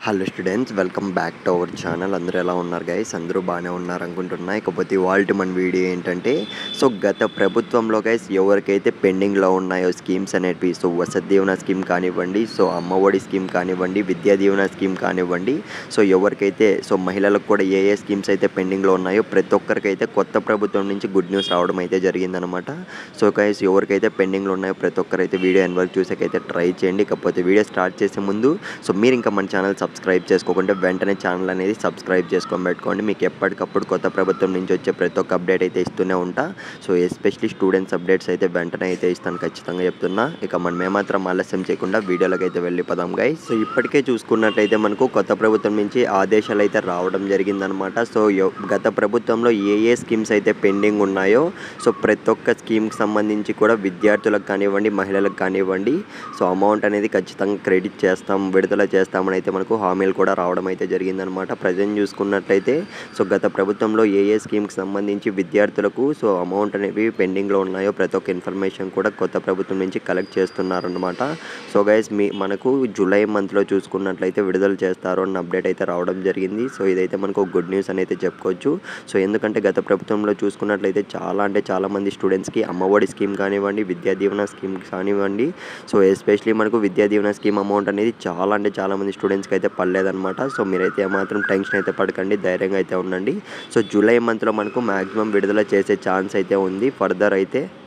hello students welcome back to our channel అందరూ ఎలా ఉన్నారు గైస్ అందరూ బాగానే ఉన్నారు అనుకుంటున్నా ఇకపోతే ఇవాళ మన వీడియో ఏంటంటే సో గత ప్రభుత్వంలో గైస్ ఎవరికైతే పెండింగ్లో ఉన్నాయో స్కీమ్స్ అనేటివి సో వసతి దీవెన స్కీమ్ కానివ్వండి సో అమ్మఒడి స్కీమ్ కానివ్వండి విద్యా దీవెన స్కీమ్ కానివ్వండి సో ఎవరికైతే సో మహిళలకు కూడా ఏ ఏ స్కీమ్స్ అయితే పెండింగ్లో ఉన్నాయో ప్రతి ఒక్కరికైతే కొత్త ప్రభుత్వం నుంచి గుడ్ న్యూస్ రావడం అయితే జరిగిందనమాట సో గైస్ ఎవరికైతే పెండింగ్లో ఉన్నాయో ప్రతి ఒక్కరైతే వీడియో ఎన్ వరకు చూసాకైతే ట్రై చేయండి ఇకపోతే వీడియో స్టార్ట్ చేసే ముందు సో మీరు ఇంకా మన ఛానల్ సబ్స్క్రైబ్ చేసుకోకుంటే వెంటనే ఛానల్ అనేది సబ్స్క్రైబ్ చేసుకొని పెట్టుకోండి మీకు ఎప్పటికప్పుడు కొత్త ప్రభుత్వం నుంచి వచ్చే ప్రతి ఒక్క అప్డేట్ అయితే ఇస్తూనే ఉంటా సో ఎస్పెషలీ స్టూడెంట్స్ అప్డేట్స్ అయితే వెంటనే అయితే ఇస్తాను ఖచ్చితంగా చెప్తున్నా ఇక మనం ఏమాత్రం ఆలస్యం చేయకుండా వీడియోలోకి అయితే వెళ్ళిపోదాం గైస్ సో ఇప్పటికే చూసుకున్నట్లయితే మనకు కొత్త ప్రభుత్వం నుంచి ఆదేశాలు అయితే రావడం జరిగిందనమాట సో ఎవ్- గత ప్రభుత్వంలో ఏ ఏ స్కీమ్స్ అయితే పెండింగ్ ఉన్నాయో సో ప్రతి ఒక్క స్కీమ్కి సంబంధించి కూడా విద్యార్థులకు కానివ్వండి మహిళలకు కానివ్వండి సో అమౌంట్ అనేది ఖచ్చితంగా క్రెడిట్ చేస్తాం విడుదల చేస్తామని అయితే మనకు హామీలు కూడా రావడం అయితే జరిగిందనమాట ప్రజెంట్ చూసుకున్నట్లయితే సో గత ప్రభుత్వంలో ఏ ఏ స్కీమ్కి సంబంధించి విద్యార్థులకు సో అమౌంట్ అనేవి పెండింగ్లో ఉన్నాయో ప్రతి ఒక్క ఇన్ఫర్మేషన్ కూడా కొత్త ప్రభుత్వం నుంచి కలెక్ట్ చేస్తున్నారనమాట సో గైస్ మీ మనకు జూలై మంత్లో చూసుకున్నట్లయితే విడుదల చేస్తారు అన్న అప్డేట్ అయితే రావడం జరిగింది సో ఇదైతే మనకు గుడ్ న్యూస్ అని అయితే చెప్పుకోవచ్చు సో ఎందుకంటే గత ప్రభుత్వంలో చూసుకున్నట్లయితే చాలా అంటే చాలా మంది స్టూడెంట్స్కి అమ్మఒడి స్కీమ్ కానివ్వండి విద్యా దీవెన స్కీమ్ కానివ్వండి సో ఎస్పెషలీ మనకు విద్యా దీవెన స్కీమ్ అమౌంట్ అనేది చాలా అంటే చాలా మంది స్టూడెంట్స్కి అయితే పడలేదన్నమాట సో మీరైతే ఏమాత్రం టెన్షన్ అయితే పడకండి ధైర్యంగా అయితే ఉండండి సో జూలై మంత్లో మనకు మ్యాక్సిమం విడుదల చేసే ఛాన్స్ అయితే ఉంది ఫర్దర్ అయితే